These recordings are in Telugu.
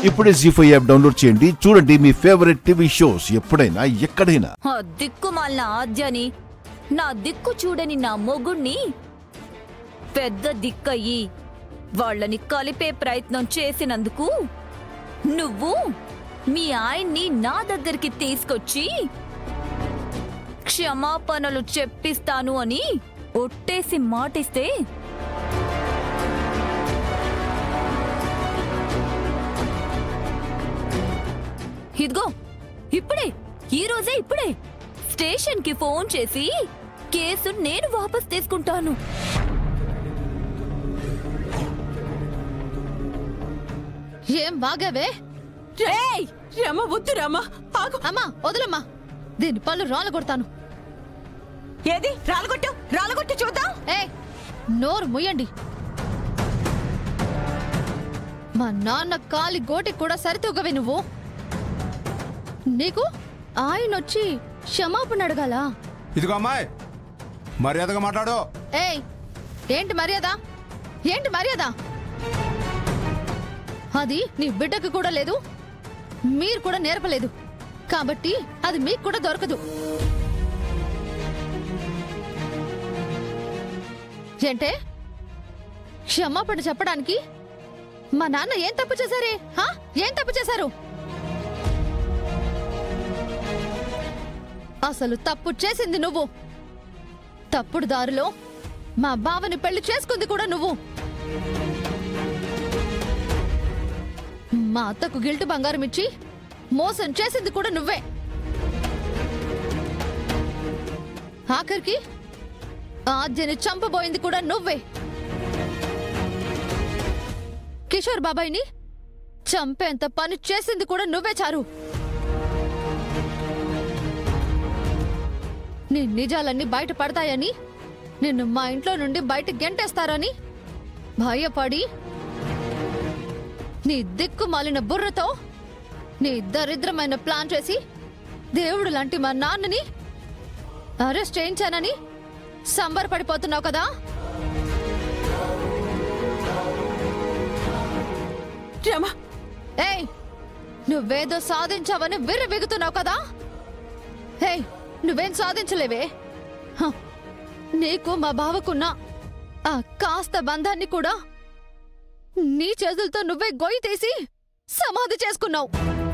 ఇప్పుడే జీ ఫైవ్ యాప్ డౌన్లోడ్ చేయండి చూడండి మీ ఫేవరెట్ టీవీ షోస్ ఎప్పుడైనా ఎక్కడైనా ఆ దిక్కుమాలిన ఆద్యని నా దిక్కు చూడని నా మొగుణ్ణి పెద్ద దిక్కయ్యి వాళ్ళని కలిపే ప్రయత్నం చేసినందుకు నువ్వు మీ ఆయన్ని నా దగ్గరికి తీసుకొచ్చి క్షమాపణలు చెప్పిస్తాను అని ఒట్టేసి మాటిస్తే ఇదిగో ఇప్పుడే ఈ రోజే ఇప్పుడే స్టేషన్ కి ఫోన్ చేసి కేసు నేను వాపస్ తీసుకుంటాను ఏం బాగావే ఏయ్! రమ వద్దు రమ ఆగు అమ్మా వదులమ్మా దీని పళ్ళు రాళ్ళు కొడతాను ఏది రాలగొట్టు రాలగొట్టు చూద్దాం ఏ నోరు ముయ్యండి మా నాన్న కాలి గోటి కూడా సరితూగవే నువ్వు నీకు ఆయన వచ్చి క్షమాపణ అడగాల ఇదిగో అమ్మాయి మర్యాదగా మాట్లాడు ఏయ్ ఏంటి మర్యాద ఏంటి మర్యాద అది నీ బిడ్డకు కూడా లేదు మీరు కూడా నేర్పలేదు కాబట్టి అది మీకు కూడా దొరకదు ఏంటే క్షమాపణ చెప్పడానికి మా నాన్న ఏం తప్పు చేశారే హా? ఏం తప్పు చేశారు అసలు తప్పు చేసింది నువ్వు తప్పుడు దారిలో మా బావని పెళ్లి చేసుకుంది కూడా నువ్వు మా అత్తకు గిల్టు బంగారం ఇచ్చి మోసం చేసింది కూడా నువ్వే ఆఖరికి ఆద్యని చంపబోయింది కూడా నువ్వే కిషోర్ బాబాయ్ని చంపేంత పని చేసింది కూడా నువ్వే చారు నీ నిజాలన్నీ బయట పడతాయని నిన్ను మా ఇంట్లో నుండి బయట గెంటేస్తారని భయపడి నీ దిక్కు మాలిన బుర్రతో నీ దరిద్రమైన ప్లాన్ చేసి దేవుడు లాంటి మా నాన్నని అరెస్ట్ చేయించానని సంబరపడిపోతున్నావు కదా రమ ఏయ్ నువ్వేదో సాధించావని విర్రవీగుతున్నావు కదా ఏయ్ నువ్వేం సాధించలేవే హ, నీకు మా బావకున్న ఆ కాస్త బంధాన్ని కూడా నీ చేతులతో నువ్వే గొయ్యి తీసి సమాధి చేసుకున్నావు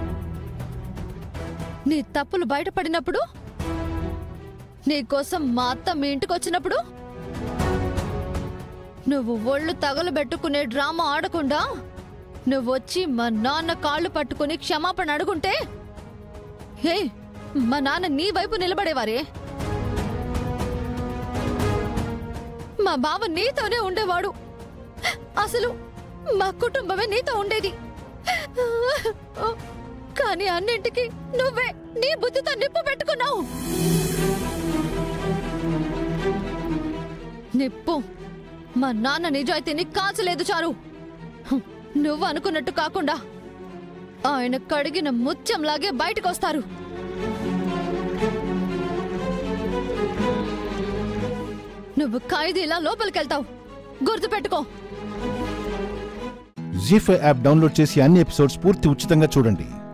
నీ తప్పులు బయటపడినప్పుడు నీకోసం మా అత్త మీ ఇంటికి వచ్చినప్పుడు నువ్వు ఒళ్ళు తగలబెట్టుకునే డ్రామా ఆడకుండా నువ్వు వచ్చి మా నాన్న కాళ్ళు పట్టుకుని క్షమాపణ అడుగుంటే హే మా నాన్న నీ వైపు నిలబడేవారే మా బావ నీతోనే ఉండేవాడు అసలు మా కుటుంబమే నీతో ఉండేది కానీ అన్నింటికి నువ్వే నీ బుద్ధితో నిప్పు పెట్టుకున్నావు నిప్పు మా నాన్న నిజాయితీని కాల్చలేదు చారు హ్, నువ్వు అనుకున్నట్టు కాకుండా ఆయన కడిగిన ముత్యంలాగే బయటకొస్తారు నువ్వు ఖైదీలా లోపలికెళ్తావు గుర్తుపెట్టుకో జీ ఫైవ్ యాప్ డౌన్లోడ్ చేసి అన్ని ఎపిసోడ్స్ పూర్తి ఉచితంగా చూడండి